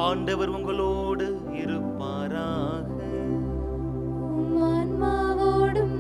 ஆண்டவர் உங்களோடு இருப்பாராக உம் ஆன்மாவோடும்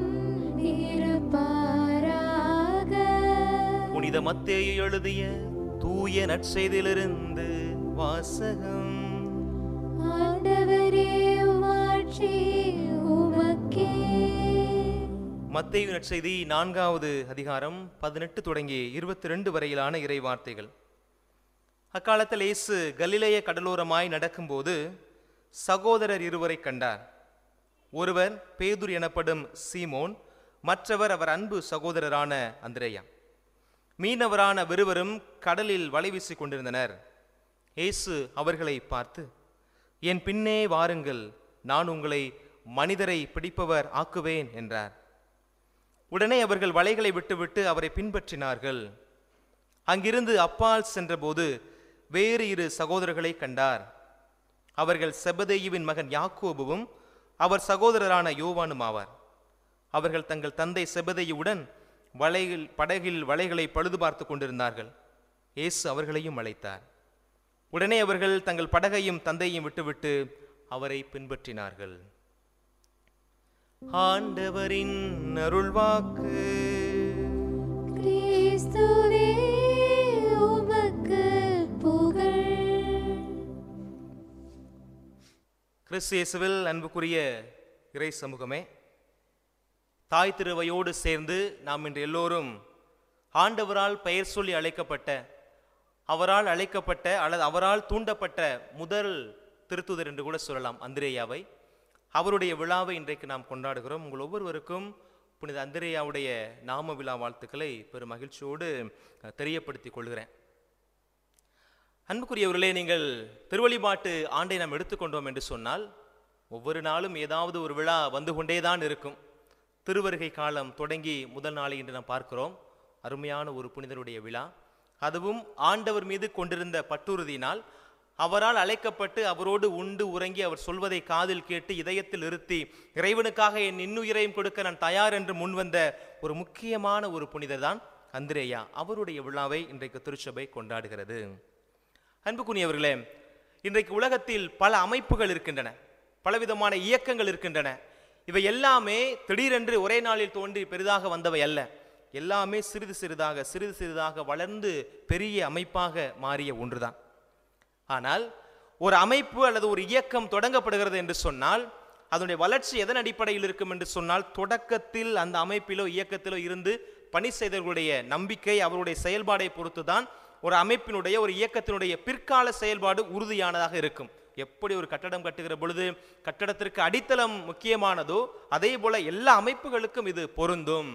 இருப்பாராக புனித மத்தேயு எழுதிய தூய நற்செய்தியிலிருந்து வாசகம் ஆண்டவரே உமாட்சி உமக்கே மத்தேயு நற்செய்தி நான்காவது அதிகாரம் பதினெட்டு தொடங்கி இருபத்தி ரெண்டு வரையிலான இறை வார்த்தைகள் அக்காலத்தில் இயேசு கலிலேய கடலோரமாய் நடக்கும்போது சகோதரர் இருவரை கண்டார் ஒருவர் பேதுரு எனப்படும் சீமோன் மற்றவர் அவர் அன்பு சகோதரரான அந்திரேயா மீனவரான விருவரும் கடலில் வலை வீசிக் கொண்டிருந்தனர் இயேசு அவர்களை பார்த்து என் பின்னே வாருங்கள் நான் உங்களை மனிதரை பிடிப்பவர் ஆக்குவேன் என்றார் உடனே அவர்கள் வலைகளை விட்டுவிட்டு அவரை பின்பற்றினார்கள் அங்கிருந்து அப்பால் சென்றபோது வேறு இரு சகோதரர்களை கண்டார் அவர்கள் செபதேயுவின் மகன் யாக்கோபுவும் அவர் சகோதரரான யோவானும் ஆவார் அவர்கள் தங்கள் தந்தை செபதேயுவுடன் வலையில் படகில் வலைகளை பழுது பார்த்து கொண்டிருந்தார்கள் இயேசு அவர்களையும் அழைத்தார் உடனே அவர்கள் தங்கள் படகையும் தந்தையும் விட்டுவிட்டு அவரை பின்பற்றினார்கள் ஆண்டவரின் அருள்வாக்கு கிறிஸ்துவே உமக்கு புகழ் கிறிஸ்து இயேசுவில் அன்புக்குரிய இறை சமூகமே தாய் திருவையோடு சேர்ந்து நாம் இன்று எல்லோரும் ஆண்டவரால் பெயர் சொல்லி அழைக்கப்பட்ட அவரால் அழைக்கப்பட்ட அல்லது அவரால் தூண்டப்பட்ட முதல் திருத்துதர் என்று கூட சொல்லலாம் அந்திரேயாவை அவருடைய விழாவை இன்றைக்கு நாம் கொண்டாடுகிறோம் உங்கள் ஒவ்வொருவருக்கும் புனித அந்திரேயாவுடைய நாம விழா வாழ்த்துக்களை பெரும் மகிழ்ச்சியோடு அஹ், தெரியப்படுத்திக் கொள்கிறேன் அன்புக்குரியவர்களே நீங்கள் திருவழிபாட்டு ஆண்டை நாம் எடுத்துக்கொண்டோம் என்று சொன்னால் ஒவ்வொரு நாளும் ஏதாவது ஒரு விழா வந்து கொண்டேதான் இருக்கும் திருவருகை காலம் தொடங்கி முதல் நாளை இன்று நாம் பார்க்கிறோம் அருமையான ஒரு புனிதருடைய விழா அதுவும் ஆண்டவர் மீது கொண்டிருந்த பட்டுறுதியினால் அவரால் அழைக்கப்பட்டு அவரோடு உண்டு உறங்கி அவர் சொல்வதை காதில் கேட்டு இதயத்தில் இருத்தி இறைவனுக்காக என் இன்னுயிரையும் கொடுக்க நான் தயார் என்று முன்வந்த ஒரு முக்கியமான ஒரு புனிதர் தான் அந்திரேயா அவருடைய விழாவை இன்றைக்கு திருச்சபை கொண்டாடுகிறது அன்புக்குரியவர்களே இன்றைக்கு உலகத்தில் பல அமைப்புகள் இருக்கின்றன பலவிதமான இயக்கங்கள் இருக்கின்றன இவை எல்லாமே திடீரென்று ஒரே நாளில் தோன்றி பெரிதாக வந்தவை அல்ல எல்லாமே சிறிது சிறிதாக சிறிது சிறிதாக வளர்ந்து பெரிய அமைப்பாக மாறிய ஒன்றுதான் ஆனால் ஒரு அமைப்பு அல்லது ஒரு இயக்கம் தொடங்கப்படுகிறது என்று சொன்னால் அதனுடைய வளர்ச்சி எதன் அடிப்படையில் இருக்கும் என்று சொன்னால் தொடக்கத்தில் அந்த அமைப்பிலோ இயக்கத்திலோ இருந்து பணி செய்தவர்களுடைய நம்பிக்கை அவருடைய செயல்பாடை பொறுத்து தான் ஒரு அமைப்பினுடைய ஒரு இயக்கத்தினுடைய பிற்கால செயல்பாடு உறுதியானதாக இருக்கும் எப்படி ஒரு கட்டடம் கட்டுகிற பொழுது கட்டடத்திற்கு அடித்தளம் முக்கியமானதோ அதே போல எல்லா அமைப்புகளுக்கும் இது பொருந்தும்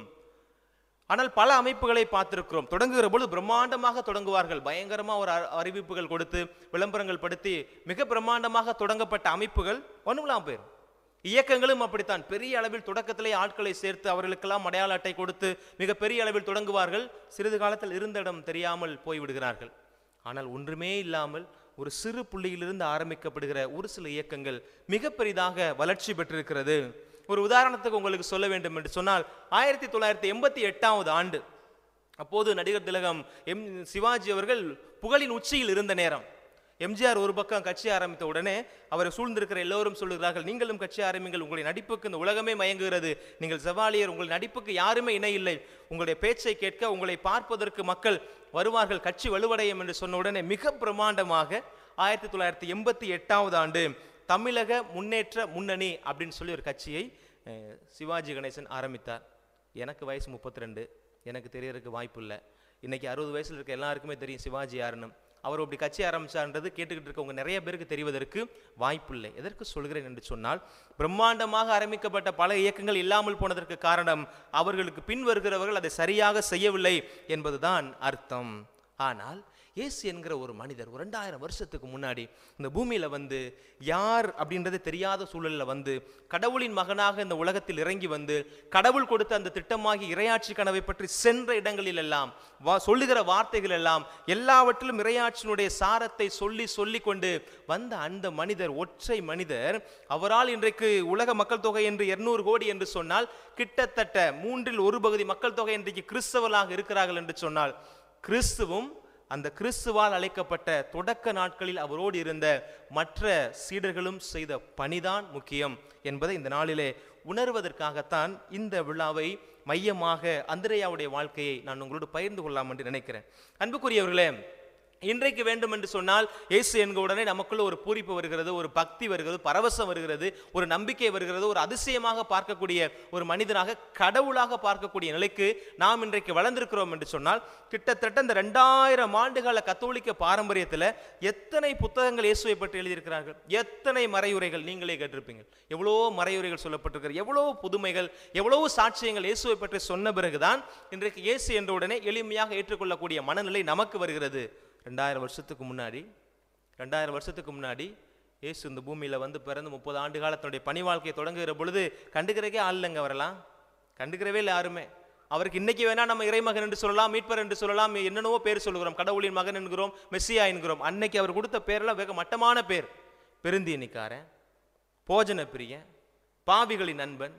ஆனால் பல அமைப்புகளை பார்த்திருக்கிறோம் தொடங்குகிற பொழுது பிரம்மாண்டமாக தொடங்குவார்கள் பயங்கரமா ஒரு அ- அறிவிப்புகள் கொடுத்து விளம்பரங்கள் படுத்தி மிக பிரம்மாண்டமாக தொடங்கப்பட்ட அமைப்புகள் ஒண்ணுமில்லாம போயிடும் இயக்கங்களும் அப்படித்தான் பெரிய அளவில் தொடக்கத்திலே ஆட்களை சேர்த்து அவர்களுக்கெல்லாம் அடையாள அட்டை கொடுத்து மிக பெரிய அளவில் தொடங்குவார்கள் சிறிது காலத்தில் இருந்த இடம் தெரியாமல் போய்விடுகிறார்கள் ஆனால் ஒன்றுமே இல்லாமல் ஒரு சிறு புள்ளியிலிருந்து ஆரம்பிக்கப்படுகிற ஒரு சில இயக்கங்கள் மிக பெரிதாக வளர்ச்சி பெற்றிருக்கிறது ஒரு உதாரணத்துக்கு உங்களுக்கு சொல்ல வேண்டும் என்று சொன்னால் ஆயிரத்தி தொள்ளாயிரத்தி எண்பத்தி எட்டாவது ஆண்டு அப்போது நடிகர் திலகம் எம் சிவாஜி அவர்கள் புகழின் உச்சியில் இருந்த நேரம் எம்ஜிஆர் ஒரு பக்கம் கட்சி ஆரம்பித்த உடனே அவரை சூழ்ந்திருக்கிற எல்லோரும் சொல்லுகிறார்கள் நீங்களும் கட்சி ஆரம்பிங்கள் உங்களுடைய நடிப்புக்கு இந்த உலகமே மயங்குகிறது நீங்கள் செவாலியர் உங்கள் நடிப்புக்கு யாருமே இணை இல்லை உங்களுடைய பேச்சை கேட்க உங்களை பார்ப்பதற்கு மக்கள் வருவார்கள் கட்சி வலுவடையும் என்று சொன்ன உடனே மிக பிரமாண்டமாக ஆயிரத்தி தொள்ளாயிரத்தி எண்பத்தி எட்டாவது ஆண்டு தமிழக முன்னேற்ற முன்னணி அப்படின்னு சொல்லி ஒரு கட்சியை அஹ், சிவாஜி கணேசன் ஆரம்பித்தார் எனக்கு வயசு முப்பத்தி ரெண்டு எனக்கு தெரியறதுக்கு வாய்ப்பு இல்லை இன்னைக்கு அறுபது வயசுல இருக்க எல்லாருக்குமே தெரியும் சிவாஜி யாருன்னு அவர் அப்படி கட்சி ஆரம்பிச்சார்ன்றது கேட்டுக்கிட்டு இருக்கவங்க நிறைய பேருக்கு தெரிவதற்கு வாய்ப்பில்லை எதற்கு சொல்கிறேன் என்று சொன்னால் பிரம்மாண்டமாக ஆரம்பிக்கப்பட்ட பல இயக்கங்கள் இல்லாமல் போனதற்கு காரணம் அவர்களுக்கு பின் வருகிறவர்கள் அதை சரியாக செய்யவில்லை என்பதுதான் அர்த்தம் ஆனால் இயேசு என்கிற ஒரு மனிதர் ஒரு ரெண்டாயிரம் வருஷத்துக்கு முன்னாடி இந்த பூமியில வந்து யார் அப்படின்றது தெரியாத சூழல்ல வந்து கடவுளின் மகனாக இந்த உலகத்தில் இறங்கி வந்து கடவுள் கொடுத்த அந்த திட்டமாகி இரையாட்சி கனவை பற்றி சென்ற இடங்களில் எல்லாம் வா சொல்லுகிற வார்த்தைகள் எல்லாம் எல்லாவற்றிலும் இரையாட்சியினுடைய சாரத்தை சொல்லி சொல்லி கொண்டு வந்த அந்த மனிதர் ஒற்றை மனிதர் அவரால் இன்றைக்கு உலக மக்கள் தொகை என்று 200 கோடி என்று சொன்னால் கிட்டத்தட்ட மூன்றில் ஒரு பகுதி மக்கள் தொகை இன்றைக்கு கிறிஸ்தவர்களாக இருக்கிறார்கள் என்று சொன்னால் கிறிஸ்துவும் அந்த கிறிஸ்துவால் அழைக்கப்பட்ட தொடக்க நாட்களில் அவரோடு இருந்த மற்ற சீடர்களும் செய்த பணிதான் முக்கியம் என்பதை இந்த நாளிலே உணர்வதற்காகத்தான் இந்த விழாவை மையமாக அந்திரையாவுடைய வாழ்க்கையை நான் உங்களோடு பகிர்ந்து கொள்ளலாம் என்று நினைக்கிறேன் அன்புக்குரியவர்களே இன்றைக்கு வேண்டும் என்று சொன்னால் இயேசு என்க உடனே நமக்குள்ள ஒரு பூரிப்பு வருகிறது ஒரு பக்தி வருகிறது பரவசம் வருகிறது ஒரு நம்பிக்கை வருகிறது ஒரு அதிசயமாக பார்க்கக்கூடிய ஒரு மனிதனாக கடவுளாக பார்க்கக்கூடிய நிலைக்கு நாம் இன்றைக்கு வளர்ந்திருக்கிறோம் என்று சொன்னால் கிட்டத்தட்ட இந்த ரெண்டாயிரம் ஆண்டுகால கத்தோலிக்க பாரம்பரியத்தில் எத்தனை புத்தகங்கள் இயேசுவை பற்றி எழுதியிருக்கிறார்கள் எத்தனை மறையுரைகள் நீங்களே கேட்டிருப்பீங்க எவ்வளோ மறையுரைகள் சொல்லப்பட்டிருக்கிறது எவ்வளோ புதுமைகள் எவ்வளவு சாட்சியங்கள் இயேசுவை பற்றி சொன்ன பிறகுதான் இன்றைக்கு இயேசு என்ற உடனே எளிமையாக ஏற்றுக்கொள்ளக்கூடிய மனநிலை நமக்கு வருகிறது ரெண்டாயிரம் வருஷத்துக்கு முன்னாடி ரெண்டாயிரம் வருஷத்துக்கு முன்னாடி இயேசு இந்த பூமியில் வந்து பிறந்து முப்பது ஆண்டு காலத்தினுடைய பணி வாழ்க்கையை தொடங்குகிற பொழுது கண்டுக்கிறக்கே ஆள் இல்லைங்க வரலாம் கண்டுக்கிறவே இல்லை யாருமே அவருக்கு இன்னைக்கு வேணா நம்ம இறைமகன் என்று சொல்லலாம் மீட்பர் என்று சொல்லலாம் என்னென்னவோ பேர் சொல்லுகிறோம் கடவுளின் மகன் என்கிறோம் மெஸ்ஸியா என்கிறோம் அன்னைக்கு அவர் கொடுத்த பேரெல்லாம் வெக மட்டமான பேர் பெருந்தீனிக்காரன் போஜன பிரியன் பாவிகளின் நண்பன்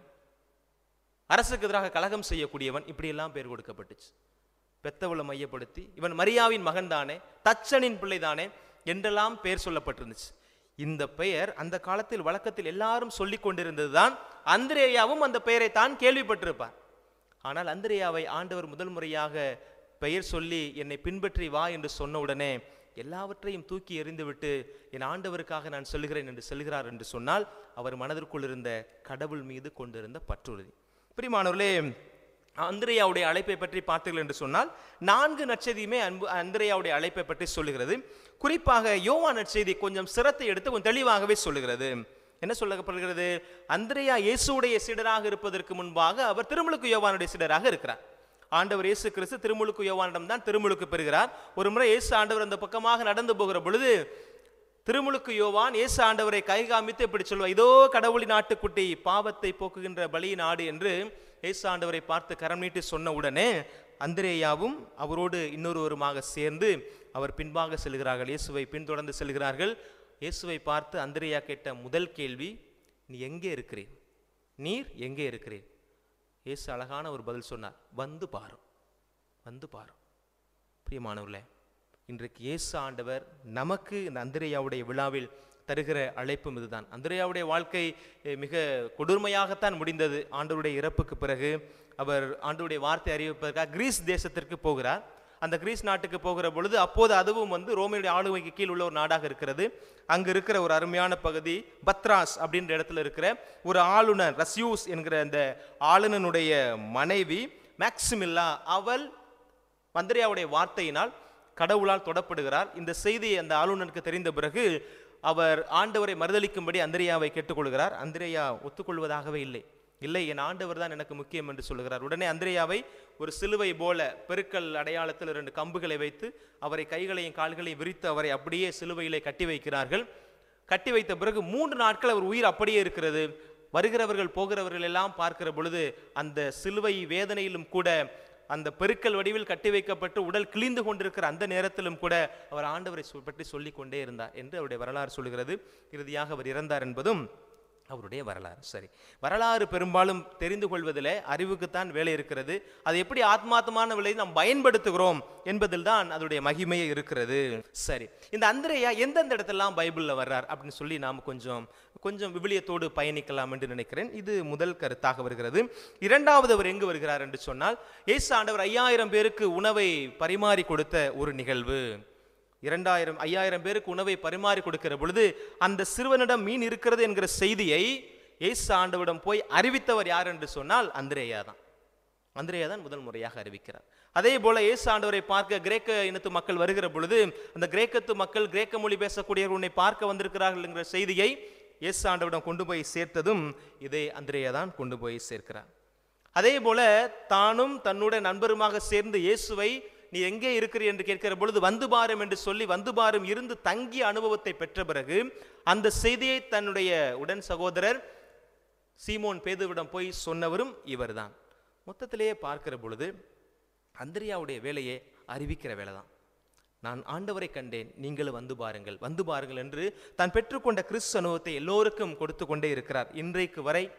அரசுக்கு எதிராக கலகம் செய்யக்கூடியவன் இப்படியெல்லாம் பேர் கொடுக்கப்பட்டுச்சு பெத்தவளை மையப்படுத்தி இவன் மரியாவின் மகன் தானே தச்சனின் பிள்ளை தானே என்றெல்லாம் பெயர் சொல்லப்பட்டிருந்துச்சு இந்த பெயர் அந்த காலத்தில் வழக்கத்தில் எல்லாரும் சொல்லிக் கொண்டிருந்ததுதான் அந்திரேயாவும் அந்த பெயரை தான் கேள்விப்பட்டிருப்பார் ஆனால் அந்திரேயாவை ஆண்டவர் முதல் முறையாக பெயர் சொல்லி என்னை பின்பற்றி வா என்று சொன்ன உடனே எல்லாவற்றையும் தூக்கி எறிந்துவிட்டு என் ஆண்டவருக்காக நான் செல்கிறேன் என்று செல்கிறார் என்று சொன்னால் அவர் மனதிற்குள் இருந்த கடவுள் மீது கொண்டிருந்த பற்றுறுதி பிரிமானவர்களே அந்திரையாவுடைய அழைப்பை பற்றி பார்த்தீர்கள் என்று சொன்னால் நான்கு நற்செய்தியுமே அன்பு அந்திரையாவுடைய அழைப்பை பற்றி சொல்லுகிறது குறிப்பாக யோவா நற்செய்தி கொஞ்சம் சிரத்தை எடுத்து கொஞ்சம் தெளிவாகவே சொல்லுகிறது என்ன சொல்லப்படுகிறது அந்திரையா இயேசுடைய சீடராக இருப்பதற்கு முன்பாக அவர் திருமுழுக்கு யோவானுடைய சீடராக இருக்கிறார் ஆண்டவர் இயேசு கிறிஸ்து திருமுழுக்கு யோவானிடம் தான் திருமுழுக்கு பெறுகிறார் ஒரு முறை இயேசு ஆண்டவர் அந்த பக்கமாக நடந்து போகிற பொழுது திருமுழுக்கு யோவான் இயேசு ஆண்டவரை கை காமித்து இப்படி சொல்வார் இதோ கடவுளின் நாட்டுக்குட்டி பாவத்தை போக்குகின்ற பலியின் ஆடு என்று இயேசு ஆண்டவரை பார்த்து கரம் நீட்டி சொன்ன உடனே அந்திரேயாவும் அவரோடு இன்னொருவருமாக சேர்ந்து அவர் பின்பாக செல்கிறார்கள் இயேசுவை பின்தொடர்ந்து செல்கிறார்கள் இயேசுவை பார்த்து அந்திரேயா கேட்ட முதல் கேள்வி நீ எங்கே இருக்கிறீர் நீர் எங்கே இருக்கிறீர் இயேசு அழகான ஒரு பதில் சொன்னார் வந்து பாரும் வந்து பாரும் பிரியமானவர்களே இன்றைக்கு இயேசு ஆண்டவர் நமக்கு இந்த அந்திரையாவுடைய விழாவில் தருகிற அழைப்பும் இதுதான் அந்திரையாவுடைய வாழ்க்கை அஹ், மிக கொடுமையாகத்தான் முடிந்தது ஆண்டவருடைய இறப்புக்கு பிறகு அவர் ஆண்டவருடைய வார்த்தை அறிவிப்பதற்காக கிரீஸ் தேசத்திற்கு போகிறார் அந்த கிரீஸ் நாட்டுக்கு போகிற பொழுது அப்போது அதுவும் வந்து ரோமையுடைய ஆளுமைக்கு கீழ் உள்ள ஒரு நாடாக இருக்கிறது அங்கு இருக்கிற ஒரு அருமையான பகுதி பத்ராஸ் அப்படின்ற இடத்துல இருக்கிற ஒரு ஆளுநர் ரஸ்யூஸ் என்கிற அந்த ஆளுநனுடைய மனைவி மேக்சிமில்லா அவள் மந்திரியாவுடைய வார்த்தையினால் கடவுளால் தொடப்படுகிறார் இந்த செய்தி அந்த ஆளுநருக்கு தெரிந்த பிறகு அவர் ஆண்டவரை மறுதளிக்கும்படி அந்திரியாவை கேட்டுக்கொள்கிறார் அந்திரேயா ஒத்துக்கொள்வதாகவே இல்லை இல்லை என் ஆண்டவர் தான் எனக்கு முக்கியம் என்று சொல்லுகிறார் உடனே அந்திரேயாவை ஒரு சிலுவை போல பெருக்கல் அடையாளத்தில் இரண்டு கம்புகளை வைத்து அவரை கைகளையும் கால்களையும் விரித்து அவரை அப்படியே சிலுவையிலே கட்டி வைக்கிறார்கள் கட்டி வைத்த பிறகு மூன்று நாட்கள் அவர் உயிர் அப்படியே இருக்கிறது வருகிறவர்கள் போகிறவர்கள் எல்லாம் பார்க்கிற பொழுது அந்த சிலுவை வேதனையிலும் கூட அந்த பெருக்கல் வடிவில் கட்டி வைக்கப்பட்டு உடல் கிழிந்து கொண்டிருக்கிற அந்த நேரத்திலும் கூட அவர் ஆண்டவரை சொ- பற்றி சொல்லிக் கொண்டே இருந்தார் என்று அவருடைய வரலாறு சொல்கிறது இறுதியாக அவர் இறந்தார் என்பதும் அவருடைய வரலாறு சரி வரலாறு பெரும்பாலும் தெரிந்து கொள்வதில் அறிவுக்குத்தான் வேலை இருக்கிறது அது எப்படி ஆத்மார்த்தமான விலை நாம் பயன்படுத்துகிறோம் என்பதில் தான் அதனுடைய மகிமையே இருக்கிறது சரி இந்த அந்திரையா எந்தெந்த இடத்தெல்லாம் பைபிளில் வர்றார் அப்படின்னு சொல்லி நாம் கொஞ்சம் கொஞ்சம் விவிலியத்தோடு பயணிக்கலாம் என்று நினைக்கிறேன் இது முதல் கருத்தாக வருகிறது இரண்டாவது அவர் எங்கு வருகிறார் என்று சொன்னால் இயேசு ஆண்டவர் ஐயாயிரம் பேருக்கு உணவை பரிமாறி கொடுத்த ஒரு நிகழ்வு இரண்டாயிரம் ஐயாயிரம் பேருக்கு உணவை பரிமாறி கொடுக்கிற பொழுது அந்த சிறுவனிடம் மீன் இருக்கிறது என்கிற செய்தியை இயேசு ஆண்டவரிடம் போய் அறிவித்தவர் யார் என்று சொன்னால் அந்திரேயா தான் அந்திரேயா தான் முதல் முறையாக அறிவிக்கிறார் அதே போல இயேசு ஆண்டவரை பார்க்க கிரேக்க இனத்து மக்கள் வருகிற பொழுது அந்த கிரேக்கத்து மக்கள் கிரேக்க மொழி பேசக்கூடியவர் உன்னை பார்க்க வந்திருக்கிறார்கள் என்கிற செய்தியை இயேசு ஆண்டவரிடம் கொண்டு போய் சேர்த்ததும் இதே அந்திரேயா தான் கொண்டு போய் சேர்க்கிறார் அதே போல தானும் தன்னுடைய நண்பருமாக சேர்ந்து இயேசுவை நீ எங்கே இருக்கிறீர் என்று கேட்கிற பொழுது வந்து பாரும் என்று சொல்லி வந்து பாரும் இருந்து தங்கிய அனுபவத்தை பெற்ற பிறகு அந்த செய்தியை தன்னுடைய உடன் சகோதரர் சீமோன் பேதுவிடம் போய் சொன்னவரும் இவர்தான் மொத்தத்திலேயே பார்க்கிற பொழுது அந்திரியாவுடைய வேலையை அறிவிக்கிற வேலை தான் நான் ஆண்டவரை கண்டேன் நீங்களும் வந்து பாருங்கள் வந்து பாருங்கள் என்று தான் பெற்றுக்கொண்ட கிறிஸ்து அனுபவத்தை எல்லோருக்கும் கொடுத்து கொண்டே இருக்கிறார் இன்றைக்கு வரை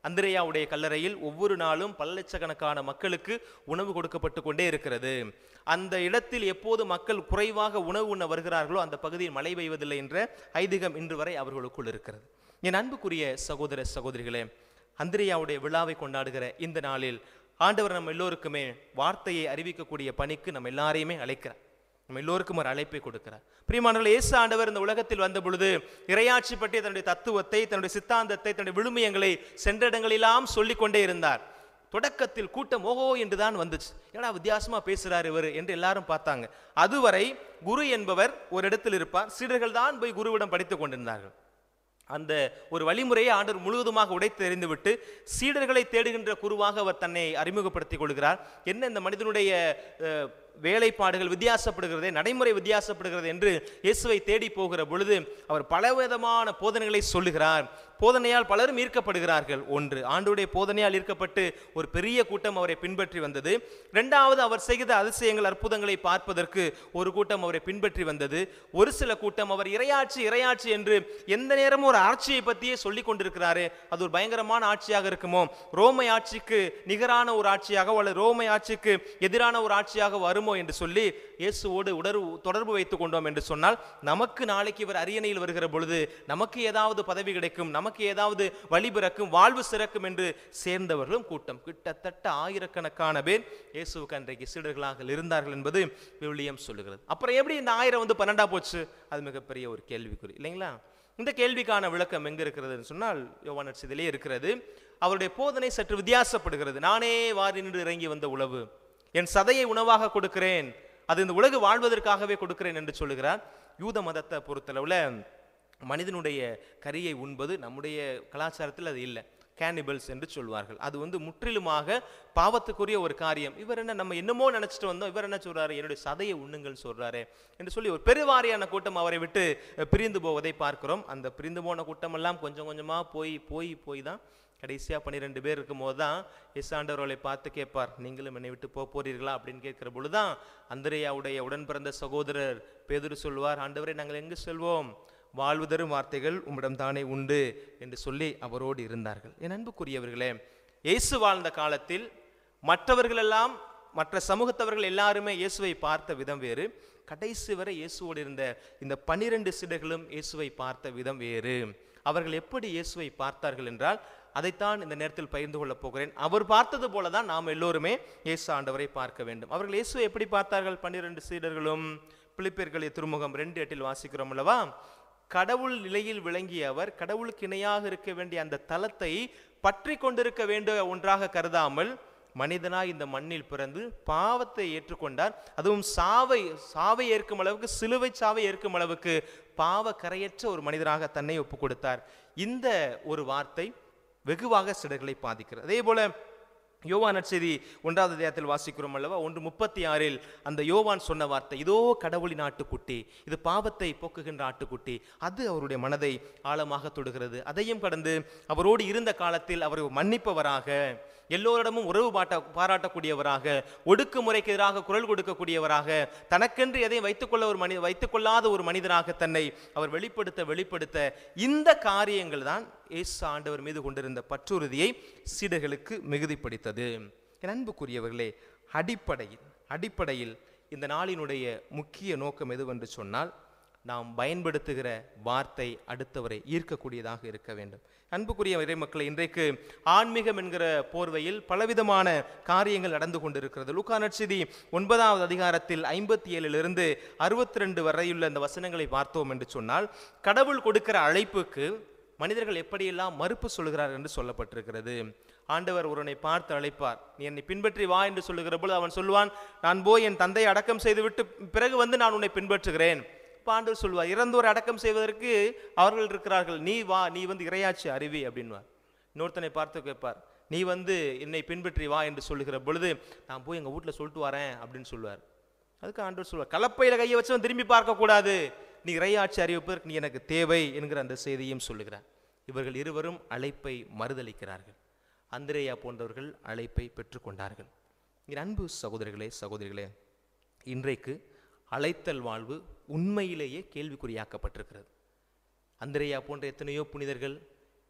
அந்திரேயாவுடைய கல்லறையில் ஒவ்வொரு நாளும் பல லட்சக்கணக்கான மக்களுக்கு உணவு கொடுக்கப்பட்டு கொண்டே இருக்கிறது அந்த இடத்தில் எப்போது மக்கள் குறைவாக உணவு உண்ண வருகிறார்களோ அந்த பகுதியில் மழை பெய்வதில்லை என்ற ஐதீகம் இன்று வரை அவர்களுக்குள் இருக்கிறது என் அன்புக்குரிய சகோதர சகோதரிகளே அந்திரியாவுடைய விழாவை கொண்டாடுகிற இந்த நாளில் ஆண்டவர் நம்ம எல்லோருக்குமே வார்த்தையை அறிவிக்கக்கூடிய பணிக்கு நம்ம எல்லாரையுமே அழைக்கிறார் நம்ம எல்லோருக்கும் ஒரு அழைப்பை கொடுக்கிறார் பிரியமானவர்களே இயேசு ஆண்டவர் இந்த உலகத்தில் வந்த பொழுது இறையாட்சி பற்றி தன்னுடைய தத்துவத்தை தன்னுடைய சித்தாந்தத்தை தன்னுடைய விழுமியங்களை சென்ற இடங்களெல்லாம் சொல்லிக் கொண்டே இருந்தார் தொடக்கத்தில் கூட்டம் ஓஹோ என்று தான் வந்துச்சு ஏன்னா வித்தியாசமா பேசுறாரு இவர் என்று எல்லாரும் பார்த்தாங்க அதுவரை குரு என்பவர் ஒரு இடத்தில் இருப்பார் சீடர்கள் தான் போய் குருவிடம் படித்துக் கொண்டிருந்தார்கள் அந்த ஒரு வழிமுறையை ஆண்டவர் முழுவதுமாக உடைத்து எறிந்துவிட்டு சீடர்களை தேடுகின்ற குருவாக அவர் தன்னை அறிமுகப்படுத்திக் கொள்கிறார் என்ன இந்த மனிதனுடைய அஹ், வேலைப்பாடுகள் வித்தியாசப்படுகிறதே நடைமுறை வித்தியாசப்படுகிறது என்று இயேசுவை தேடி போகிற பொழுது அவர் பலவிதமான போதனைகளை சொல்லுகிறார் போதனையால் பலரும் ஈர்க்கப்படுகிறார்கள் ஒன்று ஆண்டுடைய போதனையால் ஈர்க்கப்பட்டு ஒரு பெரிய கூட்டம் அவரை பின்பற்றி வந்தது இரண்டாவது அவர் செய்த அதிசயங்கள் அற்புதங்களை பார்ப்பதற்கு ஒரு கூட்டம் அவரை பின்பற்றி வந்தது ஒரு சில கூட்டம் அவர் இரையாட்சி இரையாட்சி என்று எந்த நேரமும் ஒரு ஆட்சியை பற்றியே சொல்லிக் கொண்டிருக்கிறாரே அது ஒரு பயங்கரமான ஆட்சியாக இருக்குமோ ரோமை ஆட்சிக்கு நிகரான ஒரு ஆட்சியாக அல்லது ரோமை ஆட்சிக்கு எதிரான ஒரு ஆட்சியாக வருமோ என்று சொல்லி இயேசுவோடு உடர்வு தொடர்பு வைத்துக் கொண்டோம் என்று சொன்னால் நமக்கு நாளைக்கு இவர் அரியணையில் வருகிற பொழுது நமக்கு ஏதாவது பதவி கிடைக்கும் நமக்கு ஏதாவது வழி பிறக்கும் வாழ்வு சிறக்கும் என்று சேர்ந்தவர்களும் கூட்டம் கிட்டத்தட்ட ஆயிரக்கணக்கான பேர் இயேசுவுக்கு அன்றைக்கு சீடர்களாக இருந்தார்கள் என்பது விவிலியம் சொல்லுகிறது அப்புறம் எப்படி இந்த ஆயிரம் வந்து பன்னெண்டா போச்சு அது மிகப்பெரிய ஒரு கேள்விக்குறி இல்லைங்களா இந்த கேள்விக்கான விளக்கம் எங்க இருக்கிறதுன்னு சொன்னால் யோவான் நட்சத்திலே இருக்கிறது அவருடைய போதனை சற்று வித்தியாசப்படுகிறது நானே வாரி நின்று இறங்கி வந்த உழவு என் சதையை உணவாக கொடுக்கிறேன் அது இந்த உலகு வாழ்வதற்காகவே கொடுக்கிறேன் என்று சொல்லுகிறார் யூத மதத்தை பொறுத்தளவுல மனிதனுடைய கரியை உண்பது நம்முடைய கலாச்சாரத்தில் அது இல்லை கேனிபல்ஸ் என்று சொல்வார்கள் அது வந்து முற்றிலுமாக பாவத்துக்குரிய ஒரு காரியம் இவர் என்ன நம்ம என்னமோ நினைச்சிட்டு வந்தோம் இவர் என்ன சொல்றாரு என்னுடைய சதையை உண்ணுங்கள் சொல்றாரு என்று சொல்லி ஒரு பெருவாரியான கூட்டம் அவரை விட்டு அஹ், பிரிந்து போவதை பார்க்கிறோம் அந்த பிரிந்து போன கூட்டம் எல்லாம் கொஞ்சம் கொஞ்சமா போய் போய் போய் தான் கடைசியா பன்னிரெண்டு பேர் இருக்கும்போது தான் இசாண்டவர்களை பார்த்து கேட்பார் நீங்களும் என்னை விட்டு போக போறீர்களா அப்படின்னு கேட்கிற பொழுதுதான் அந்திரையாவுடைய உடன் பிறந்த சகோதரர் பேதுரு சொல்வார் ஆண்டவரே நாங்கள் எங்கு செல்வோம் வாழ்வு தரும் வார்த்தைகள் உம்மிடம் தானே உண்டு என்று சொல்லி அவரோடு இருந்தார்கள் என் அன்புக்குரியவர்களே இயேசு வாழ்ந்த காலத்தில் மற்றவர்களெல்லாம் மற்ற சமூகத்தவர்கள் எல்லாருமே இயேசுவை பார்த்த விதம் வேறு கடைசி வரை இயேசுவோடு இருந்த இந்த பனிரெண்டு சிடர்களும் இயேசுவை பார்த்த விதம் வேறு அவர்கள் எப்படி இயேசுவை பார்த்தார்கள் என்றால் அதைத்தான் இந்த நேரத்தில் பகிர்ந்து கொள்ளப் போகிறேன் அவர் பார்த்தது போல தான் நாம் எல்லோருமே இயேசு ஆண்டவரை பார்க்க வேண்டும் அவர்கள் இயேசுவை எப்படி பார்த்தார்கள் பன்னிரண்டு சீடர்களும் பிலிப்பியர்களை திருமுகம் ரெண்டு எட்டில் வாசிக்கிறோம் அல்லவா கடவுள் நிலையில் விளங்கிய அவர் கடவுளுக்கு இணையாக இருக்க வேண்டிய அந்த தலத்தை பற்றி கொண்டிருக்க வேண்டிய ஒன்றாக கருதாமல் மனிதனாய் இந்த மண்ணில் பிறந்து பாவத்தை ஏற்றுக்கொண்டார் அதுவும் சாவை சாவை ஏற்கும் அளவுக்கு சிலுவை சாவை ஏற்கும் அளவுக்கு பாவ கரையற்ற ஒரு மனிதராக தன்னை ஒப்பு கொடுத்தார் இந்த ஒரு வார்த்தை வெகுவாக சிடர்களை பாதிக்கிறது அதே போல யோவான் நற்செய்தி ஒன்றாவது அத்தியாயத்தில் வாசிக்கிறோம் அல்லவா ஒன்று முப்பத்தி ஆறில் அந்த யோவான் சொன்ன வார்த்தை இதோ கடவுளின் ஆட்டுக்குட்டி இது பாவத்தை போக்குகின்ற ஆட்டுக்குட்டி அது அவருடைய மனதை ஆழமாக தொடுகிறது அதையும் கடந்து அவரோடு இருந்த காலத்தில் அவர் மன்னிப்பவராக எல்லோரிடமும் உறவு பாட்ட பாராட்டக்கூடியவராக ஒடுக்குமுறைக்கு எதிராக குரல் கொடுக்கக்கூடியவராக தனக்கென்று எதையும் வைத்துக்கொள்ள ஒரு மனி வைத்துக்கொள்ளாத ஒரு மனிதராக தன்னை அவர் வெளிப்படுத்த வெளிப்படுத்த இந்த காரியங்கள் தான் இயேசு ஆண்டவர் மீது கொண்டிருந்த பற்றுறுதியை சீடர்களுக்கு மிகுதிப்படுத்தது என் அன்புக்குரியவர்களே அடிப்படையில் அடிப்படையில் இந்த நாளினுடைய முக்கிய நோக்கம் எதுவென்று சொன்னால் நாம் பயன்படுத்துகிற வார்த்தை அடுத்தவரை ஈர்க்கக்கூடியதாக இருக்க வேண்டும் அன்புக்குரிய இறைமக்களை இன்றைக்கு ஆன்மீகம் என்கிற போர்வையில் பலவிதமான காரியங்கள் நடந்து கொண்டிருக்கிறது லூக்கா நற்செய்தி ஒன்பதாவது அதிகாரத்தில் ஐம்பத்தி ஏழிலிருந்து அறுபத்தி ரெண்டு வரையுள்ள இந்த வசனங்களை பார்த்தோம் என்று சொன்னால் கடவுள் கொடுக்கிற அழைப்புக்கு மனிதர்கள் எப்படியெல்லாம் மறுப்பு சொல்கிறார் என்று சொல்லப்பட்டிருக்கிறது ஆண்டவர் ஒருவனை பார்த்து அழைப்பார் நீ என்னை பின்பற்றி வா என்று சொல்லுகிற பொழுது அவன் சொல்லுவான் நான் போய் என் தந்தையை அடக்கம் செய்துவிட்டு பிறகு வந்து நான் உன்னை பின்பற்றுகிறேன் இப்ப ஆண்டவர் சொல்வார் இறந்தோர் அடக்கம் செய்வதற்கு அவர்கள் இருக்கிறார்கள் நீ வா நீ வந்து இரையாட்சி அறிவி அப்படின்வார் இன்னொருத்தனை பார்த்து கேட்பார் நீ வந்து என்னை பின்பற்றி வா என்று சொல்லுகிற பொழுது நான் போய் எங்கள் வீட்டில் சொல்லிட்டு வரேன் அப்படின்னு சொல்லுவார் அதுக்கு ஆண்டவர் சொல்வார் கலப்பையில் கையை வச்சவன் திரும்பி பார்க்கக்கூடாது நீ இறையாட்சி அறிவிப்பதற்கு நீ எனக்கு தேவை என்கிற அந்த செய்தியும் சொல்லுகிறார் இவர்கள் இருவரும் அழைப்பை மறுதளிக்கிறார்கள் அந்திரேயா போன்றவர்கள் அழைப்பை பெற்றுக்கொண்டார்கள் என் அன்பு சகோதரிகளே சகோதரிகளே இன்றைக்கு அழைத்தல் வாழ்வு உண்மையிலேயே கேள்விக்குறியாக்கப்பட்டிருக்கிறது அந்திரேயா போன்ற எத்தனையோ புனிதர்கள்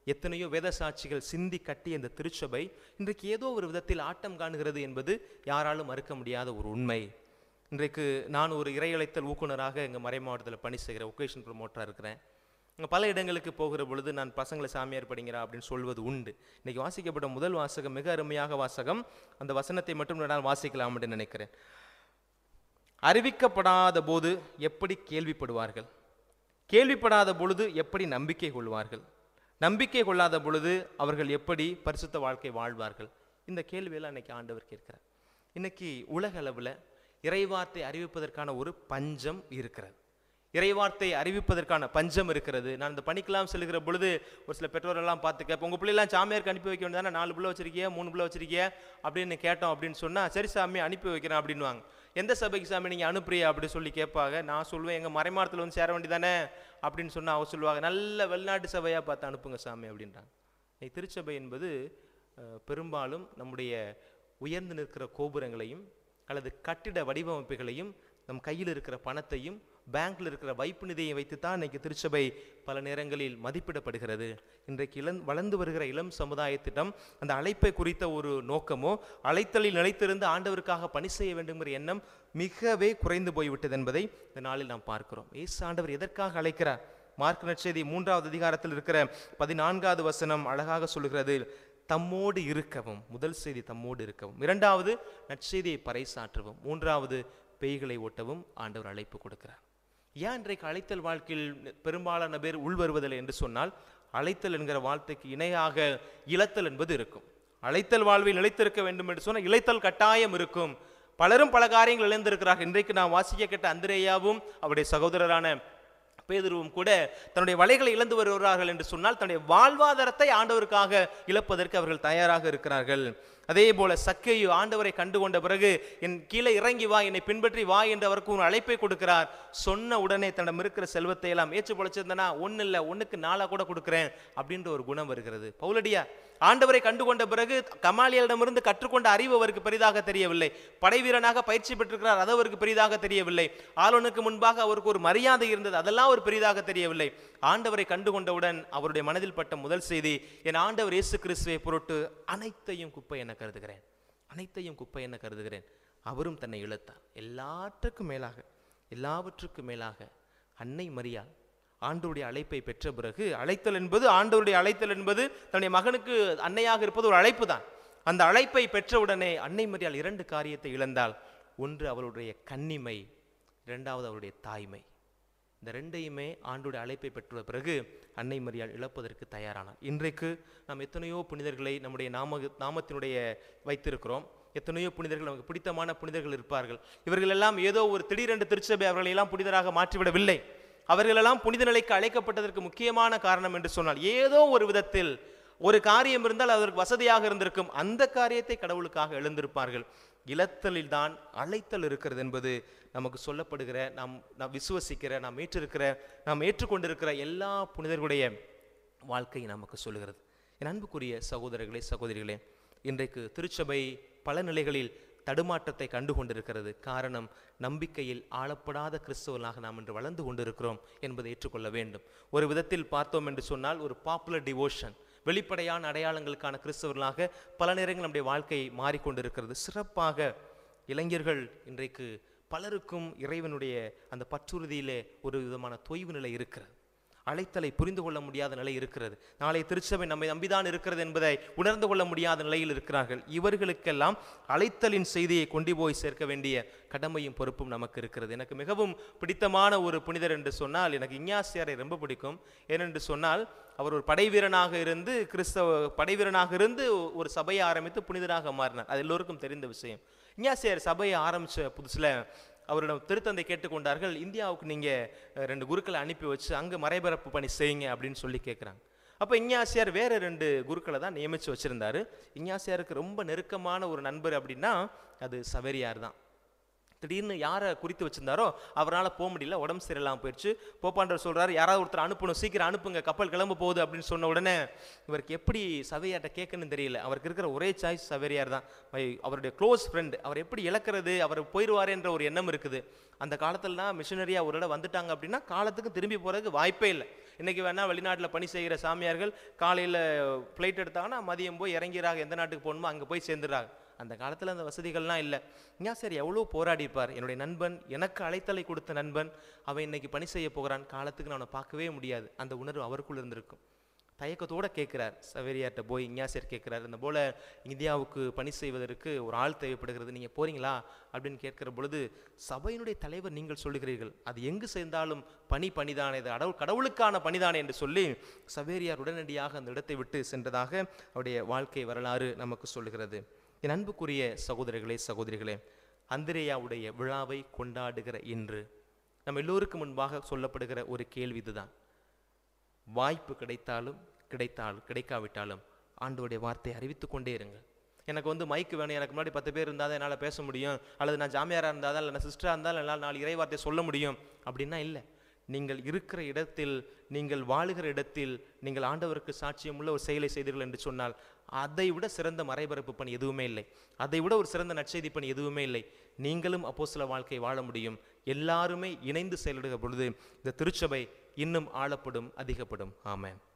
எத்தனையோ வேத சாட்சிகள் சிந்தி கட்டிய இந்த திருச்சபை இன்றைக்கு ஏதோ ஒரு விதத்தில் ஆட்டம் காணுகிறது என்பது யாராலும் மறுக்க முடியாத ஒரு உண்மை இன்றைக்கு நான் ஒரு இறையழைத்தல் ஊக்குனராக எங்கள் மறை மாவட்டத்தில் பணி செய்கிறேன் ஒகேஷன் ப்ரொமோட்டராக இருக்கிறேன் இங்கே பல இடங்களுக்கு போகிற பொழுது நான் பசங்களை சாமியார் படிங்கிறா அப்படின்னு சொல்வது உண்டு இன்னைக்கு வாசிக்கப்பட்ட முதல் வாசகம் மிக அருமையாக வாசகம் அந்த வசனத்தை மட்டும் நான் வாசிக்கலாம் என்று நினைக்கிறேன் அறிவிக்கப்படாத போது எப்படி கேள்விப்படுவார்கள் கேள்விப்படாத பொழுது எப்படி நம்பிக்கை கொள்வார்கள் நம்பிக்கை கொள்ளாத பொழுது அவர்கள் எப்படி பரிசுத்த வாழ்க்கை வாழ்வார்கள் இந்த கேள்வியெல்லாம் இன்னைக்கு ஆண்டவர் கேட்கிறார் இன்னைக்கு உலக அளவில் இறைவார்த்தை அறிவிப்பதற்கான ஒரு பஞ்சம் இருக்கிறது இறைவார்த்தை அறிவிப்பதற்கான பஞ்சம் இருக்கிறது நான் இந்த பணிக்கெல்லாம் செல்கிற பொழுது ஒரு சில பெற்றோரெல்லாம் பார்த்து கேட்போம் உங்கள் பிள்ளைலாம் சாமியாருக்கு அனுப்பி வைக்க வேண்டியதானே நாலு பிள்ளை வச்சிருக்கியா மூணு பிள்ளை வச்சிருக்கியா அப்படின்னு கேட்டோம் அப்படின்னு சொன்னால் சரி சாமி அனுப்பி வைக்கிறேன் அப்படின்வாங்க எந்த சபைக்கு சாமி நீங்கள் அனுப்புறியா அப்படி சொல்லி கேட்பாங்க நான் சொல்லுவேன் எங்கள் மறைமாரத்தில் வந்து சேர வேண்டியதானே அப்படின்னு சொன்னால் அவங்க சொல்லுவாங்க நல்ல வெளிநாட்டு சபையாக பார்த்து அனுப்புங்க சாமி அப்படின்றாங்க இன்னைக்கு திருச்சபை என்பது அஹ், பெரும்பாலும் நம்முடைய உயர்ந்து நிற்கிற கோபுரங்களையும் அல்லது கட்டிட வடிவமைப்புகளையும் நம் கையில் இருக்கிற பணத்தையும் பேங்க்ல இருக்கிற வைப்பு நிதியை வைத்து தான் இன்னைக்கு திருச்சபை பல நேரங்களில் மதிப்பிடப்படுகிறது இன்றைக்கு இளம் வளர்ந்து வருகிற இளம் சமுதாயத்திடம் அந்த அழைப்பை குறித்த ஒரு நோக்கமோ அழைத்தலில் நிலைத்திருந்து ஆண்டவருக்காக பணி செய்ய வேண்டுங்கிற எண்ணம் மிகவே குறைந்து போய்விட்டது என்பதை இந்த நாளில் நாம் பார்க்கிறோம் ஏசு ஆண்டவர் எதற்காக அழைக்கிறார் மார்க் நற்செய்தி மூன்றாவது அதிகாரத்தில் இருக்கிற பதினான்காவது வசனம் அழகாக சொல்கிறது தம்மோடு இருக்கவும் முதல் செய்தி தம்மோடு இருக்கவும் இரண்டாவது நற்செய்தியை பறைசாற்றவும் மூன்றாவது பேய்களை ஓட்டவும் ஆண்டவர் அழைப்பு கொடுக்கிறார் ஏன் இன்றைக்கு அழைத்தல் வாழ்க்கையில் பெரும்பாலான பேர் உள்வருவதில்லை என்று சொன்னால் அழைத்தல் என்கிற வார்த்தைக்கு இணையாக இழத்தல் என்பது இருக்கும் அழைத்தல் வாழ்வில் நிலைத்திருக்க வேண்டும் என்று சொன்னால் இழைத்தல் கட்டாயம் இருக்கும் பலரும் பல காரியங்கள் இழந்திருக்கிறார்கள் இன்றைக்கு நான் வாசிக்க கேட்ட அந்திரேயாவும் அவருடைய சகோதரரான பேதுருவும் கூட தன்னுடைய வலைகளை இழந்து வருகிறார்கள் என்று சொன்னால் தன்னுடைய வாழ்வாதாரத்தை ஆண்டவருக்காக இழப்பதற்கு அவர்கள் தயாராக இருக்கிறார்கள் அதே போல சக்கையு ஆண்டவரை கண்டு கொண்ட பிறகு என் கீழே இறங்கி வா என்னை பின்பற்றி வா என்று அவருக்கு ஒரு அழைப்பை கொடுக்கிறார் சொன்ன உடனே தன்னிடம் இருக்கிற செல்வத்தை எல்லாம் ஏற்று பொழைச்சிருந்தனா ஒன்றும் இல்லை ஒன்றுக்கு நாளாக கூட கொடுக்குறேன் அப்படின்ற ஒரு குணம் வருகிறது பவுலடியா ஆண்டவரை கண்டு கொண்ட பிறகு கமாலியலிடமிருந்து கற்றுக்கொண்ட அறிவு அவருக்கு பெரிதாக தெரியவில்லை படை வீரனாக பயிற்சி பெற்றிருக்கிறார் அது அவருக்கு பெரிதாக தெரியவில்லை ஆளுநருக்கு முன்பாக அவருக்கு ஒரு மரியாதை இருந்தது அதெல்லாம் ஒரு பெரிதாக தெரியவில்லை ஆண்டவரை கண்டு கொண்டவுடன் அவருடைய மனதில் பட்ட முதல் செய்தி என் ஆண்டவர் இயேசு கிறிஸ்துவை பொருட்டு அனைத்தையும் குப்பை என கருதுகிறேன் அனைத்தையும் குப்பை என கருதுகிறேன் அவரும் தன்னை இழுத்தார் எல்லாற்றுக்கும் மேலாக எல்லாவற்றுக்கும் மேலாக அன்னை மரியாள் ஆண்டவருடைய அழைப்பை பெற்ற பிறகு அழைத்தல் என்பது ஆண்டவருடைய அழைத்தல் என்பது தன்னுடைய மகனுக்கு அன்னையாக இருப்பது ஒரு அழைப்பு தான் அந்த அழைப்பை பெற்றவுடனே அன்னை மரியாள் இரண்டு காரியத்தை இழந்தால் ஒன்று அவளுடைய கன்னிமை இரண்டாவது அவருடைய தாய்மை இந்த ரெண்டையுமே ஆண்டுடைய அழைப்பை பெற்ற பிறகு அன்னை மரியாள் இழப்பதற்கு தயாரானார் இன்றைக்கு நாம் எத்தனையோ புனிதர்களை நம்முடைய நாம நாமத்தினுடைய வைத்திருக்கிறோம் எத்தனையோ புனிதர்கள் நமக்கு பிடித்தமான புனிதர்கள் இருப்பார்கள் இவர்கள் எல்லாம் ஏதோ ஒரு திடீரென்று திருச்சபை அவர்களை எல்லாம் புனிதராக மாற்றிவிடவில்லை அவர்களெல்லாம் புனித நிலைக்கு அழைக்கப்பட்டதற்கு முக்கியமான காரணம் என்று சொன்னால் ஏதோ ஒரு விதத்தில் ஒரு காரியம் இருந்தால் அதற்கு வசதியாக இருந்திருக்கும் அந்த காரியத்தை கடவுளுக்காக எழுந்திருப்பார்கள் இழத்தலில் தான் அழைத்தல் இருக்கிறது என்பது நமக்கு சொல்லப்படுகிற நாம் நாம் விசுவசிக்கிற நாம் ஏற்றிருக்கிற நாம் ஏற்றுக்கொண்டிருக்கிற எல்லா புனிதர்களுடைய வாழ்க்கை நமக்கு சொல்லுகிறது என் அன்புக்குரிய சகோதரர்களே சகோதரிகளே இன்றைக்கு திருச்சபை பல நிலைகளில் தடுமாற்றத்தை கண்டு கொண்டிருக்கிறது காரணம் நம்பிக்கையில் ஆளப்படாத கிறிஸ்தவர்களாக நாம் இன்று வளர்ந்து கொண்டிருக்கிறோம் என்பதை ஏற்றுக்கொள்ள வேண்டும் ஒரு விதத்தில் பார்த்தோம் என்று சொன்னால் ஒரு பாப்புலர் டிவோஷன் வெளிப்படையான அடையாளங்களுக்கான கிறிஸ்தவர்களாக பல நேரங்கள் நம்முடைய வாழ்க்கை மாறிக்கொண்டிருக்கிறது சிறப்பாக இளைஞர்கள் இன்றைக்கு பலருக்கும் இறைவனுடைய அந்த பற்றுறுதியிலே ஒரு விதமான தொய்வு நிலை இருக்கிறது அழைத்தலை புரிந்து கொள்ள முடியாத நிலை இருக்கிறது நாளை திருச்சபை நம்மை நம்பிதான் இருக்கிறது என்பதை உணர்ந்து கொள்ள முடியாத நிலையில் இருக்கிறார்கள் இவர்களுக்கெல்லாம் அழைத்தலின் செய்தியை கொண்டு போய் சேர்க்க வேண்டிய கடமையும் பொறுப்பும் நமக்கு இருக்கிறது எனக்கு மிகவும் பிடித்தமான ஒரு புனிதர் என்று சொன்னால் எனக்கு இஞ்ஞாசியாரை ரொம்ப பிடிக்கும் ஏனென்று சொன்னால் அவர் ஒரு படை வீரனாக இருந்து கிறிஸ்தவ படை வீரனாக இருந்து ஒரு சபையை ஆரம்பித்து புனிதராக மாறினார் அது எல்லோருக்கும் தெரிந்த விஷயம் இஞ்ஞாசியார் சபையை ஆரம்பித்த புதுசில் அவரிடம் திருத்தந்தை கேட்டுக்கொண்டார்கள் இந்தியாவுக்கு நீங்கள் ரெண்டு குருக்களை அனுப்பி வச்சு அங்கே மறைபரப்பு பணி செய்யுங்க அப்படின்னு சொல்லி கேட்குறாங்க அப்போ இஞ்ஞாசியார் வேற ரெண்டு குருக்களை தான் நியமித்து வச்சுருந்தாரு இஞ்ஞாசியாருக்கு ரொம்ப நெருக்கமான ஒரு நண்பர் அப்படின்னா அது சவேரியார் தான் திடீர்னு யாரை குறித்து வச்சிருந்தாரோ அவரால் போக முடியல உடம்பு சரியில்லாமல் போயிடுச்சு போப்பாண்டவர் சொல்றாரு யாராவது ஒருத்தர் அனுப்பணும் சீக்கிரம் அனுப்புங்க கப்பல் கிளம்ப போகுது அப்படின்னு சொன்ன உடனே இவருக்கு எப்படி சவையார்ட்ட கேட்கணும்னு தெரியல அவருக்கு இருக்கிற ஒரே சாய்ஸ் சவேரியார் தான் மை- அவருடைய க்ளோஸ் ஃப்ரெண்ட் அவர் எப்படி இழக்கிறது அவர் போயிடுவாருன்ற ஒரு எண்ணம் இருக்குது அந்த காலத்துலலாம் மிஷினரியாக ஒரு இடம் வந்துட்டாங்க அப்படின்னா காலத்துக்கு திரும்பி போகிறதுக்கு வாய்ப்பே இல்லை இன்றைக்கி வேணால் வெளிநாட்டில் பணி செய்கிற சாமியார்கள் காலையில் ஃப்ளைட் எடுத்தாங்கன்னா மதியம் போய் இறங்கிறாங்க எந்த நாட்டுக்கு போகணுமோ அங்கே போய் சேர்ந்துடுறாங்க அந்த காலத்தில் அந்த வசதிகள்லாம் இல்லை ஏன் சரி எவ்வளோ போராடி இருப்பார் என்னுடைய நண்பன் எனக்கு அழைத்தலை கொடுத்த நண்பன் அவன் இன்னைக்கு பணி செய்ய போகிறான் காலத்துக்கு நான் அவனை பார்க்கவே முடியாது அந்த உணர்வு அவருக்குள்ள இருந்திருக்கும் தயக்கத்தோட கேட்கிறார் சவேரியார்ட்ட போய் இஞ்ஞாசியர் கேட்கிறார் இந்த போல இந்தியாவுக்கு பணி செய்வதற்கு ஒரு ஆள் தேவைப்படுகிறது நீங்கள் போறீங்களா அப்படின்னு கேட்கிற பொழுது சபையினுடைய தலைவர் நீங்கள் சொல்லுகிறீர்கள் அது எங்கு சேர்ந்தாலும் பணி பணிதானே இது கடவுள் கடவுளுக்கான பணிதானே என்று சொல்லி சவேரியார் உடனடியாக அந்த இடத்தை விட்டு சென்றதாக அவருடைய வாழ்க்கை வரலாறு நமக்கு சொல்லுகிறது என் அன்புக்குரிய சகோதரர்களே சகோதரிகளே அந்திரேயாவுடைய விழாவை கொண்டாடுகிற இன்று நம்ம எல்லோருக்கும் முன்பாக சொல்லப்படுகிற ஒரு கேள்வி இதுதான் வாய்ப்பு கிடைத்தாலும் கிடைத்தால் கிடைக்காவிட்டாலும் ஆண்டவருடைய வார்த்தையை அறிவித்து கொண்டே இருங்க எனக்கு வந்து மைக்கு வேணும் எனக்கு முன்னாடி பத்து பேர் இருந்தால் தான் என்னால் பேச முடியும் அல்லது நான் ஜாமியாராக இருந்தால் தான் இல்லை நான் சிஸ்டராக இருந்தால் என்னால் நாலு இறை வார்த்தையை சொல்ல முடியும் அப்படின்னா இல்லை நீங்கள் இருக்கிற இடத்தில் நீங்கள் வாழுகிற இடத்தில் நீங்கள் ஆண்டவருக்கு சாட்சியமுள்ள ஒரு செயலை செய்தீர்கள் என்று சொன்னால் அதை விட சிறந்த மறைபரப்பு பணி எதுவுமே இல்லை அதை விட ஒரு சிறந்த நற்செய்தி பணி எதுவுமே இல்லை நீங்களும் அப்போ சில வாழ்க்கை வாழ முடியும் எல்லாருமே இணைந்து செயலிடுகிற பொழுது இந்த திருச்சபை இன்னும் ஆளப்படும் அதிகப்படும் ஆமென்